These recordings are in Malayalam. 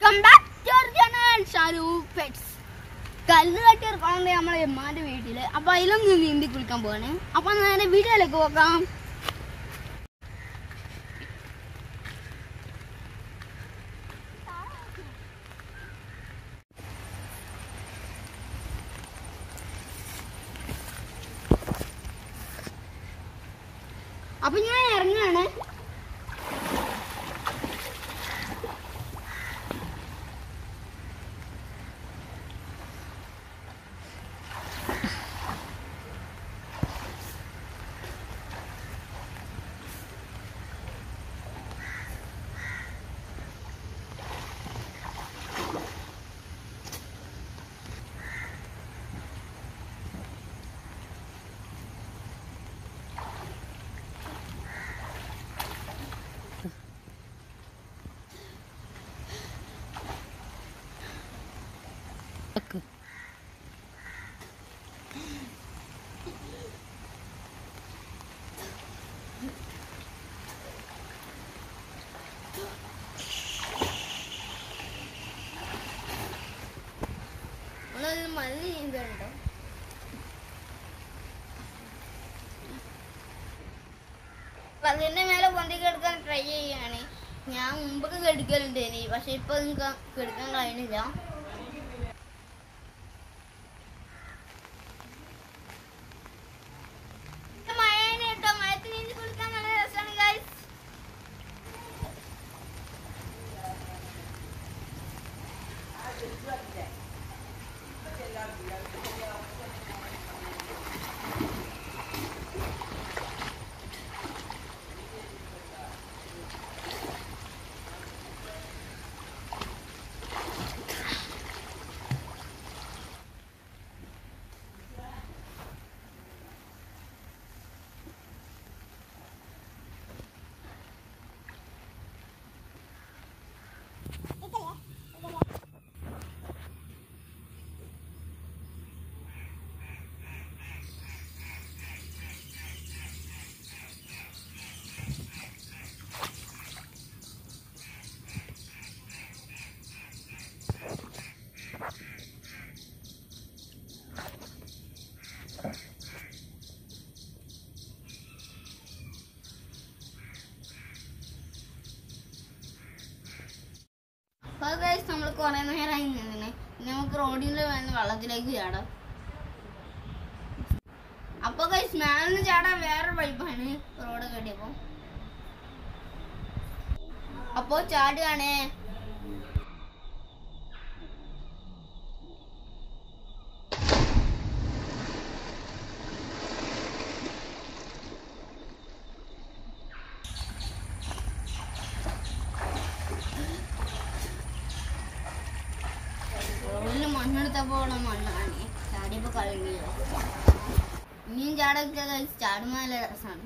welcome back to our channel Sharu pets കല്ല് കെട്ടി ഇറക്കണത് നമ്മളെ എമ്മാന്റെ വീട്ടില് അപ്പൊ അതിലൊന്ന് നീന്തി കുളിക്കാൻ പോവാണ് അപ്പൊ നേരെ വീഡിയോയിലേക്ക് പോകാം അപ്പൊ ഞാൻ ഇറങ്ങാണ് മഴ നീന്തലുണ്ടോ അപ്പൊ അതിന്റെ മേലെ പൊന്തി കിടക്കാൻ ട്രൈ ചെയ്യാണ് ഞാൻ മുമ്പൊക്കെ കെടുക്കലുണ്ട് ഇനി പക്ഷെ ഇപ്പൊ നിങ്ങൾക്ക് കെടുക്കാൻ കഴിയുന്നില്ല മഴയാണ് കേട്ടോ മഴത്ത് നീന്തി കുളിക്കാൻ നല്ല രസമാണ് ഗൈസ് അപ്പൊ ഗൈസ് നമ്മൾ കുറെ നേരമായി നിന്നെ ഇനി നമുക്ക് റോഡിൽ വേണം വെള്ളത്തിലേക്ക് ചാടാം അപ്പൊ ഗൈസ് മേലിന്ന് ചാടാൻ വേറെ പൈപ്പാണ് റോഡ് കെട്ടിയപ്പോ അപ്പൊ ചാടുകയാണേ റോഡില് മണ്ണെടുത്തപ്പോഴുള്ള മണ്ണാണ് ചാടിയപ്പോ കളഞ്ഞത് ഇനിയും ചാടൊക്കെ ചാടുമ്പോൾ നല്ല രസമാണ്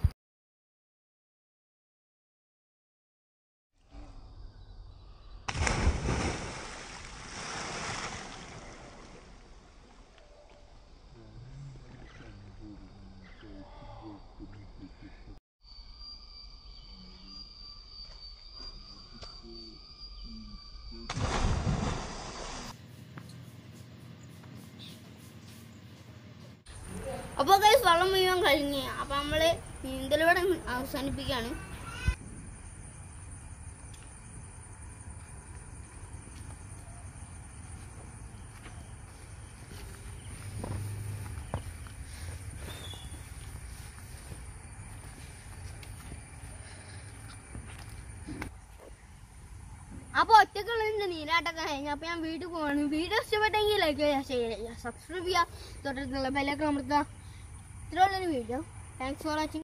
അപ്പോൾ കൈസ് വെള്ളം മുഴുവൻ കഴിഞ്ഞ് അപ്പൊ നമ്മള് നീന്തലിവിടെ അവസാനിപ്പിക്കാണ് അപ്പൊ ഒറ്റക്കുള്ള നീരാട്ടൊക്കെ കഴിഞ്ഞ അപ്പൊ ഞാൻ വീട്ടിൽ പോവാണ് വീഡിയോ ഇഷ്ടപ്പെട്ടെങ്കിൽ ലൈക്ക് ചെയ്യുക ഷെയർ ചെയ്യുക സബ്സ്ക്രൈബ് ചെയ്യുക തൊട്ടടുത്തുള്ള ബെല്ലൊക്കെ അമർത്തുക ഇത്രയുള്ളൊരു വീഡിയോ താങ്ക്സ് ഫോർ വാച്ചിങ്